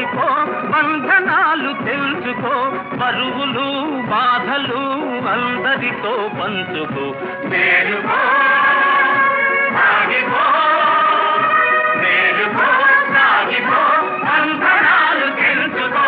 మేలుకో బంధనాలు తెలుసుకో బరువులు బాధలు అందరితో పంచుకో మేలుకో సాగిపో మేలుకో సాగిపో బంధనాలు తెలుసుకో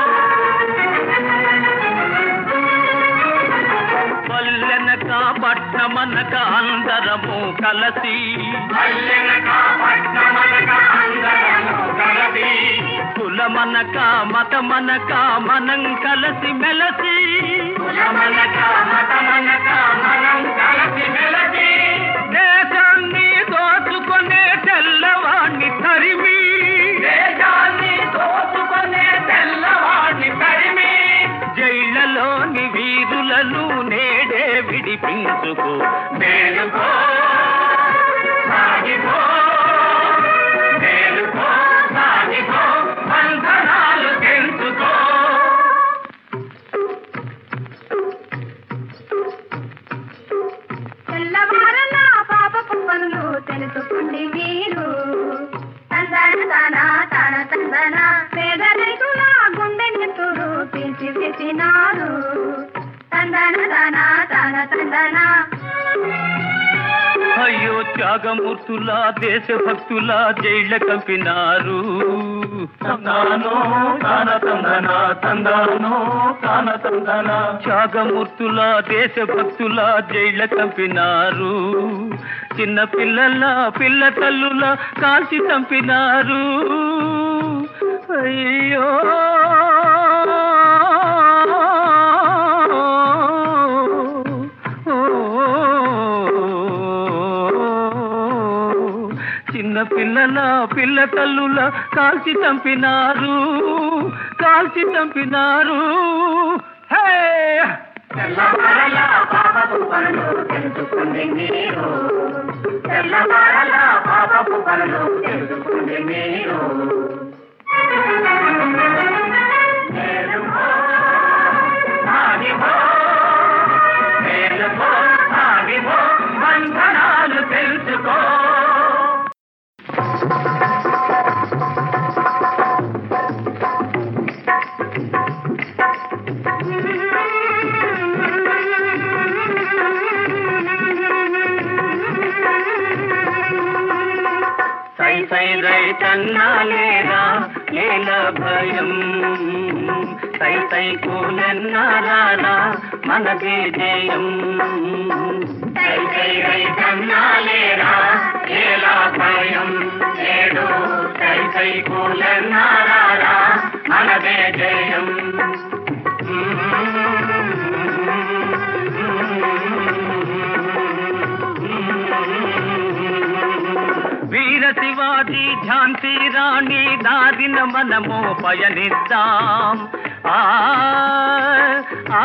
పల్లెనక పట్నమనక అందరము కలసి పల్లెనక పట్నమనక అందరము కలసి కులమనక మతమనక మనం కలిసి మెలసి కులమనక మతమనక మనం కలిసి మెలసి దేశాన్ని దోచుకునే తెల్లవాణ్ణి తరిమి దేశాన్ని దోచుకునే తెల్లవాణ్ణి తరిమి జైళ్ళలోని వీరులను నేడే విడిపించుకో మేలుకో సాగిపో మేలుకో సాగిపో బంధనాలు తెలుసుకో తెల్లవారల పాపపు పనులు తెలుసుకోండి మీరు తందన తన తన తందన పేద రైతుల గుండె నెత్తురు తీర్చిదిద్దినారు తందన తన తన తందన అయ్యో త్యాగమూర్తుల దేశభక్తుల జైళ్ళ కంపినారు తందానో తాన తందన తందానో తాన తందన త్యాగమూర్తుల దేశభక్తుల జైళ్ళ కంపినారు చిన్న పిల్లల పిల్ల తల్లుల కాల్చి చంపినారు అయ్యో చిన్న పిల్లల పిల్ల తల్లుల కాల్చి చంపినారు కాల్చి చంపినారు హే తెల్లవారల పాపపు పనులు తెలుసుకోండి మీరు తెల్లవారల పాపపు పనులు తెలుసుకోండి మీరు మేలుకో, సాగిపో, మేలుకో, సాగిపో, బంధనాలు తెలుసుకో సై సై రైతన్నాలేరా ఏల భయం సై సై కూలన్నారా మనదే జయం సై సై రైతన్నాలేరా ఏల భయం ఏడు సై సై కూలన్నారా మనదే జయం వీర శివాజీ ఝాన్సీ రాణి దారిన మనము పయనిద్దాం ఆ ఆ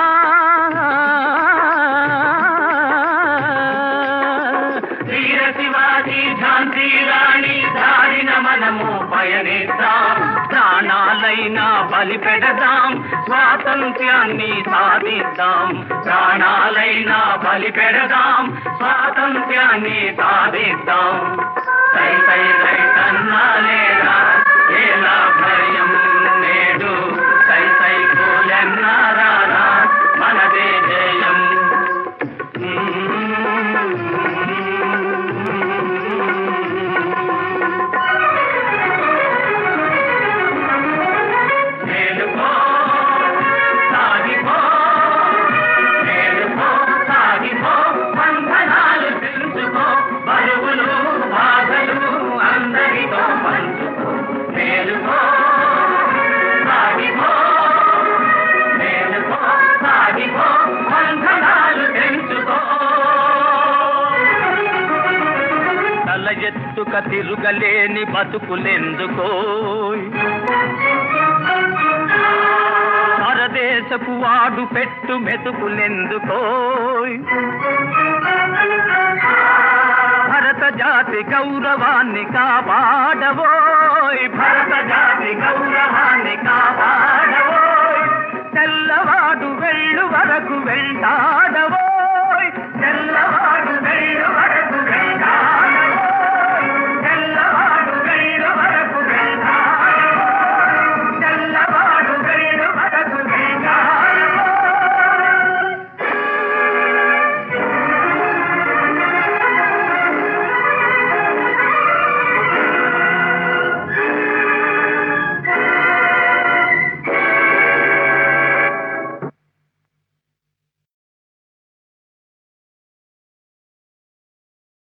వీర శివాజీ ఝాన్సీ రాణి దారిన మనము పయనిద్దాం ప్రాణాలైనా బలి పెడదాం స్వాతంత్ర్యాన్ని సాధిద్దాం ప్రాణాలైనా బలి పెడదాం స్వాతంత్ర్యాన్ని సాధిద్దాం సై సై రైతన్నాలేరా ఎలా భయం నేడు సై సై కూలన్నారా మనదే జయం మేలుకో సాగిపో మేలుకో సాగిపో బంధనాలు తెలుసుకో బరువులు బాధలు అందరితో పంచుకో మేలుకో సాగిపో మేలుకో సాగిపో బంధనాలు తెలుసుకో తల ఎత్తుక తిరుగలేని బతుకులెందుకో పరదేశపు వాడు పెట్టు మెతుకులెందుకో భరత జాతి గౌరవాన్ని కాపాడవోయ్ భరత జాతి గౌరవాన్ని కాపాడవోయ్ తెల్లవాడు వెళ్ళు వరకు వెళ్తా